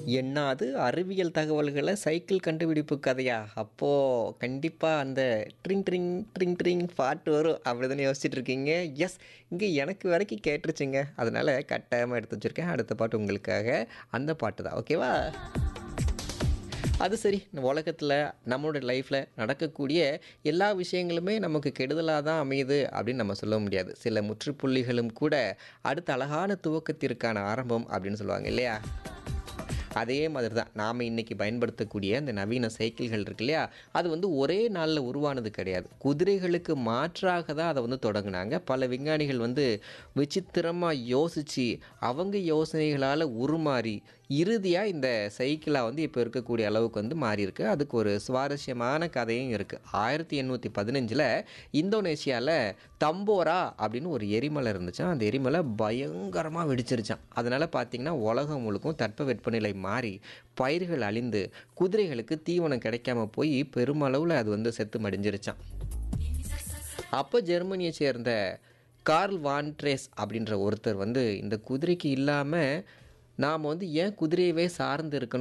என்னாது அறிவியல் தகவல்கள சைக்கிள் கண்டுபிடிப்பு கதையா? அப்போ கண்டிப்பா அந்த ட்ரிங் ட்ரிங் ட்ரிங் ட்ரிங் பாட்டு வரும். அப்படிதானே யோசிச்சுட்டு இருக்கீங்க? எஸ். இங்க எனக்கு வரைக்கும் கேட்டுருச்சுங்க. அதனால கட்டாயமா எடுத்து வச்சிருக்கேன். அடுத்த பாட்டு உங்களுக்காக. அந்த பாட்டு தான். ஓகேவா? அது சரி. உலகத்துல நம்மளோட லைஃப்ல நடக்கக்கூடிய எல்லா விஷயங்களுமே நமக்கு கெடுதலா தான் அமையுது அப்படின்னு நம்ம சொல்ல முடியாது. சில முற்றுப்புள்ளிகளும் கூட அடுத்த அழகான துவக்கத்திற்கான ஆரம்பம் அப்படின்னு சொல்லுவாங்க இல்லையா? அதே மாதிரி தான் நாம இன்னைக்கு பயன்படுத்தக்கூடிய இந்த நவீன சைக்கிள்கள் இருக்கு இல்லையா? அது வந்து ஒரே நாள்ல உருவானது கிடையாது. குதிரைகளுக்கு மாற்றாக தான் அத வந்து தொடங்குனாங்க. பல விஞ்ஞானிகள் வந்து விசித்திரமா யோசிச்சு, அவங்க யோசனைகளால உருமாறி, இறுதியா இந்த சைக்கிளா வந்து இப்ப இருக்கக்கூடிய அளவுக்கு வந்து மாறியிருக்கு. அதுக்கு ஒரு சுவாரஸ்யமான கதையும் இருக்கு. 1815ல இந்தோனேசியால தம்போரா அப்படின்னு ஒரு எரிமலை இருந்துச்சாம். அந்த எரிமலை பயங்கரமா வெடிச்சிருச்சாம். அதனால பார்த்தீங்கன்னா, உலகம் முழுக்கும் தட்பவெப்பநிலை மாறி, பயிர்கள் அழிந்து, குதிரைகளுக்கு தீவனம் கிடைக்காம போய் பெருமளவுல அது வந்து செத்து மடிஞ்சிருச்சாம். அப்ப ஜெர்மனிய சேர்ந்த கார்ல் வான் ட்ரேஸ் அப்படின்ற ஒருத்தர் வந்து, இந்த குதிரைக்கு இல்லாம நாம வந்து ஏன் குதிரையவே சார்ந்து இருக்கணும்